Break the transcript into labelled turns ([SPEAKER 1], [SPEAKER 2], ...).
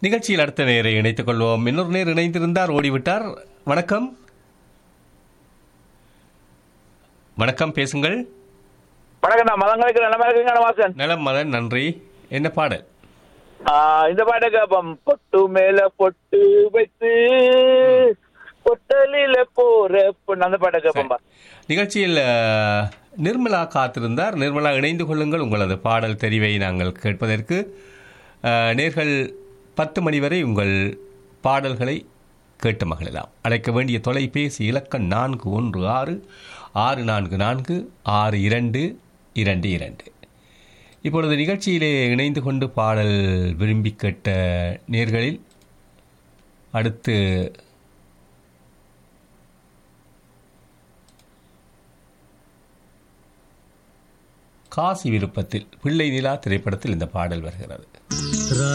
[SPEAKER 1] நிகழ்ச்சியில் அடுத்த நேரை இணைத்துக் கொள்வோம் இன்னொரு நேர் இணைந்திருந்தார் ஓடிவிட்டார் வணக்கம் வணக்கம் பேசுங்கள்
[SPEAKER 2] வணக்கம் நான் மதங்களுக்கு நல்ல இருக்குங்க வாசன்
[SPEAKER 1] நலம் மதன் நன்றி என்ன பாடல்
[SPEAKER 2] ஆஹ் இந்த பாட்டை கேப்போம் பொட்டு மேல பொட்டு வைத்து பொட்டலில போற பொண்ணு அந்த பாட்டை கேப்போம்பா
[SPEAKER 1] நிகழ்ச்சியில் அஹ், நிர்மலா காத்திருந்தார் நிர்மலா இணைந்து கொள்ளுங்கள் உங்களது பாடல் தெரிவை நாங்கள் கேட்பதற்கு அஹ், நேர்கள் பத்து மணி வரை உங்கள் பாடல்களை கேட்டு மகிழலாம் அழைக்க வேண்டிய தொலைபேசி இலக்கம் நான்கு ஒன்று ஆறு ஆறு நான்கு நான்கு ஆறு இரண்டு இரண்டு இரண்டு இப்பொழுது நிகழ்ச்சியிலே இணைந்து கொண்டு பாடல் விரும்பி கேட்ட நேர்களில் அடுத்து காசி விருப்பத்தில் பிள்ளை நிலா திரைப்படத்தில் இந்த பாடல் வருகிறது